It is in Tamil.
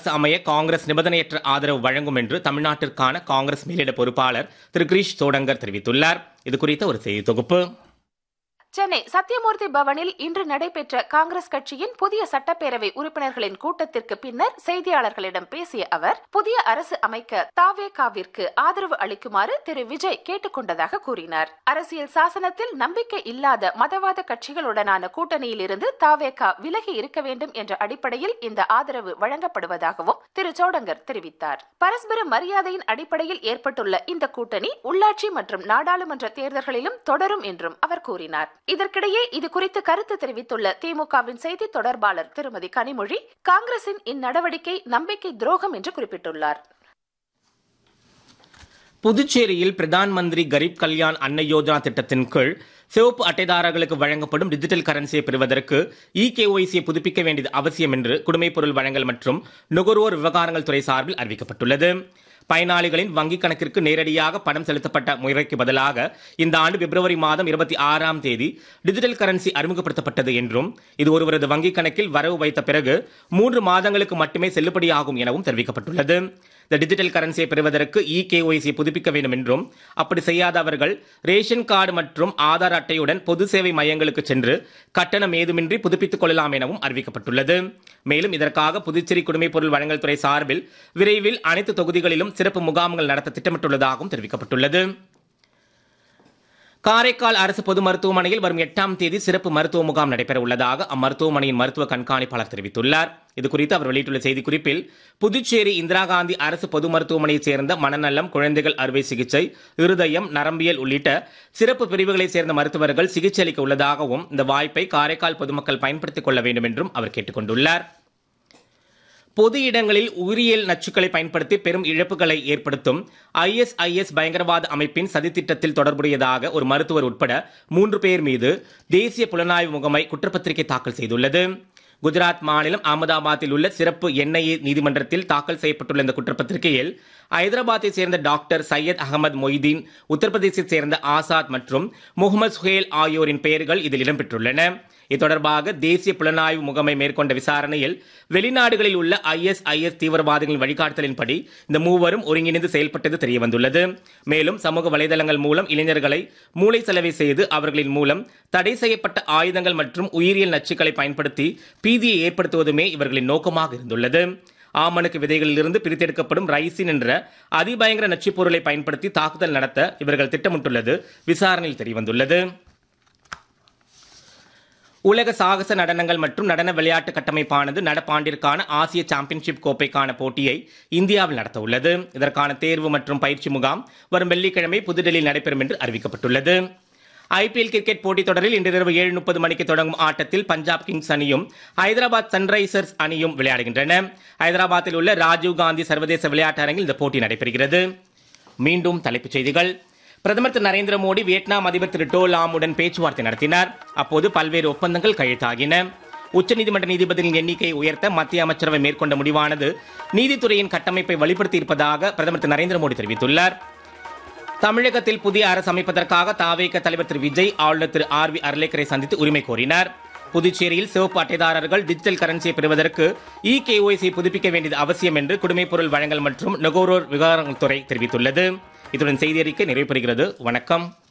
அரசு அமைய காங்கிரஸ் நிபந்தனையற்ற ஆதரவு வழங்கும் என்று தமிழ்நாட்டிற்கான காங்கிரஸ் மேலிட பொறுப்பாளர் திரு கிரீஷ் சோடங்கர் தெரிவித்துள்ளார் இது குறித்த ஒரு செய்தி தொகுப்பு சென்னை சத்தியமூர்த்தி பவனில் இன்று நடைபெற்ற காங்கிரஸ் கட்சியின் புதிய சட்டப்பேரவை உறுப்பினர்களின் கூட்டத்திற்கு பின்னர் செய்தியாளர்களிடம் பேசிய அவர் புதிய அரசு அமைக்க தாவேகாவிற்கு ஆதரவு அளிக்குமாறு திரு விஜய் கேட்டுக்கொண்டதாக கூறினார் அரசியல் சாசனத்தில் நம்பிக்கை இல்லாத மதவாத கட்சிகளுடனான கூட்டணியில் இருந்து தாவேகா விலகி இருக்க வேண்டும் என்ற அடிப்படையில் இந்த ஆதரவு வழங்கப்படுவதாகவும் திரு சோடங்கர் தெரிவித்தார் பரஸ்பர மரியாதையின் அடிப்படையில் ஏற்பட்டுள்ள இந்த கூட்டணி உள்ளாட்சி மற்றும் நாடாளுமன்ற தேர்தல்களிலும் தொடரும் என்றும் அவர் கூறினார் இதற்கிடையே இது குறித்து கருத்து தெரிவித்துள்ள திமுகவின் செய்தி தொடர்பாளர் திருமதி கனிமொழி காங்கிரசின் இந்நடவடிக்கை நம்பிக்கை துரோகம் என்று குறிப்பிட்டுள்ளார் புதுச்சேரியில் பிரதான் மந்திரி கரீப் கல்யாண் அன்ன யோஜனா திட்டத்தின் கீழ் சிவப்பு அட்டைதாரர்களுக்கு வழங்கப்படும் டிஜிட்டல் கரன்சியை பெறுவதற்கு இ கேஒய்சியை புதுப்பிக்க வேண்டியது அவசியம் என்று குடிமைப்பொருள் வழங்கல் மற்றும் நுகர்வோர் விவகாரங்கள் துறை சார்பில் அறிவிக்கப்பட்டுள்ளது பயனாளிகளின் வங்கிக் கணக்கிற்கு நேரடியாக பணம் செலுத்தப்பட்ட முறைக்கு பதிலாக இந்த ஆண்டு பிப்ரவரி மாதம் இருபத்தி ஆறாம் தேதி டிஜிட்டல் கரன்சி அறிமுகப்படுத்தப்பட்டது என்றும் இது ஒருவரது வங்கிக் கணக்கில் வரவு வைத்த பிறகு மூன்று மாதங்களுக்கு மட்டுமே செல்லுபடியாகும் எனவும் தெரிவிக்கப்பட்டுள்ளது இந்த டிஜிட்டல் கரன்சியை பெறுவதற்கு இ கேஒய்சி புதுப்பிக்க வேண்டும் என்றும் அப்படி செய்யாதவர்கள் ரேஷன் கார்டு மற்றும் ஆதார் அட்டையுடன் பொது சேவை மையங்களுக்கு சென்று கட்டணம் ஏதுமின்றி புதுப்பித்துக் கொள்ளலாம் எனவும் அறிவிக்கப்பட்டுள்ளது மேலும் இதற்காக புதுச்சேரி குடிமைப் பொருள் வழங்கல் துறை சார்பில் விரைவில் அனைத்து தொகுதிகளிலும் சிறப்பு முகாம்கள் நடத்த திட்டமிட்டுள்ளதாகவும் தெரிவிக்கப்பட்டுள்ளது காரைக்கால் அரசு பொது மருத்துவமனையில் வரும் எட்டாம் தேதி சிறப்பு மருத்துவ முகாம் நடைபெற உள்ளதாக அம்மருத்துவமனையின் மருத்துவ கண்காணிப்பாளர் தெரிவித்துள்ளார் இதுகுறித்து அவர் வெளியிட்டுள்ள செய்திக்குறிப்பில் புதுச்சேரி இந்திரா காந்தி அரசு பொது மருத்துவமனையைச் சேர்ந்த மனநலம் குழந்தைகள் அறுவை சிகிச்சை இருதயம் நரம்பியல் உள்ளிட்ட சிறப்பு பிரிவுகளைச் சேர்ந்த மருத்துவர்கள் சிகிச்சை அளிக்க உள்ளதாகவும் இந்த வாய்ப்பை காரைக்கால் பொதுமக்கள் பயன்படுத்திக் கொள்ள வேண்டும் என்றும் அவர் கேட்டுக் கொண்டுள்ளார் பொது இடங்களில் உயிரியல் நச்சுக்களை பயன்படுத்தி பெரும் இழப்புகளை ஏற்படுத்தும் ஐஎஸ்ஐஎஸ் பயங்கரவாத அமைப்பின் சதித்திட்டத்தில் தொடர்புடையதாக ஒரு மருத்துவர் உட்பட மூன்று பேர் மீது தேசிய புலனாய்வு முகமை குற்றப்பத்திரிகை தாக்கல் செய்துள்ளது குஜராத் மாநிலம் அகமதாபாத்தில் உள்ள சிறப்பு என்ஐஏ நீதிமன்றத்தில் தாக்கல் செய்யப்பட்டுள்ள இந்த குற்றப்பத்திரிகையில் ஐதராபாத்தை சேர்ந்த டாக்டர் சையத் அகமது மொய்தீன் உத்தரப்பிரதேசத்தை சேர்ந்த ஆசாத் மற்றும் முகமது சுஹேல் ஆகியோரின் பெயர்கள் இதில் இடம்பெற்றுள்ளன இது தொடர்பாக தேசிய புலனாய்வு முகமை மேற்கொண்ட விசாரணையில் வெளிநாடுகளில் உள்ள ஐஎஸ்ஐஎஸ் தீவிரவாதிகளின் வழிகாட்டுதலின்படி இந்த மூவரும் ஒருங்கிணைந்து செயல்பட்டது தெரியவந்துள்ளது மேலும் சமூக வலைதளங்கள் மூலம் இளைஞர்களை மூளை செலவை செய்து அவர்களின் மூலம் தடை செய்யப்பட்ட ஆயுதங்கள் மற்றும் உயிரியல் நச்சுக்களை பயன்படுத்தி பீதியை ஏற்படுத்துவதுமே இவர்களின் நோக்கமாக இருந்துள்ளது ஆமணுக்கு விதைகளிலிருந்து பிரித்தெடுக்கப்படும் ரைசின் என்ற அதிபயங்கர நச்சுப் பொருளை பயன்படுத்தி தாக்குதல் நடத்த இவர்கள் திட்டமிட்டுள்ளது விசாரணையில் தெரியவந்துள்ளது உலக சாகச நடனங்கள் மற்றும் நடன விளையாட்டு கட்டமைப்பானது நடப்பாண்டிற்கான ஆசிய சாம்பியன்ஷிப் கோப்பைக்கான போட்டியை இந்தியாவில் நடத்த உள்ளது இதற்கான தேர்வு மற்றும் பயிற்சி முகாம் வரும் வெள்ளிக்கிழமை புதுடெல்லியில் நடைபெறும் என்று அறிவிக்கப்பட்டுள்ளது ஐபிஎல் கிரிக்கெட் போட்டித் தொடரில் இன்று இரவு ஏழு முப்பது மணிக்கு தொடங்கும் ஆட்டத்தில் பஞ்சாப் கிங்ஸ் அணியும் ஹைதராபாத் சன்ரைசர்ஸ் அணியும் விளையாடுகின்றன ஹைதராபாத்தில் உள்ள ராஜீவ் காந்தி சர்வதேச விளையாட்டு அரங்கில் இந்த போட்டி நடைபெறுகிறது மீண்டும் தலைப்புச் செய்திகள் பிரதமர் திரு நரேந்திர மோடி வியட்நாம் அதிபர் திரு டோ லாமுடன் பேச்சுவார்த்தை நடத்தினார் அப்போது பல்வேறு ஒப்பந்தங்கள் கையெழுத்தாகின உச்சநீதிமன்ற நீதிபதிகளின் எண்ணிக்கையை உயர்த்த மத்திய அமைச்சரவை மேற்கொண்ட முடிவானது நீதித்துறையின் கட்டமைப்பை வலுப்படுத்தி இருப்பதாக பிரதமர் திரு நரேந்திர மோடி தெரிவித்துள்ளார் தமிழகத்தில் புதிய அரசு அமைப்பதற்காக தாவேக தலைவர் திரு விஜய் ஆளுநர் திரு ஆர் வி அர்லேக்கரை சந்தித்து உரிமை கோரினார் புதுச்சேரியில் சிவப்பு அட்டைதாரர்கள் டிஜிட்டல் கரன்சியை பெறுவதற்கு இ கேஒய்சி புதுப்பிக்க வேண்டியது அவசியம் என்று குடிமைப் பொருள் வழங்கல் மற்றும் நுகர்வோர் விவகாரங்கள் துறை தெரிவித்துள்ளது இத்துடன் செய்தி அறிக்கை நிறைவு பெறுகிறது வணக்கம்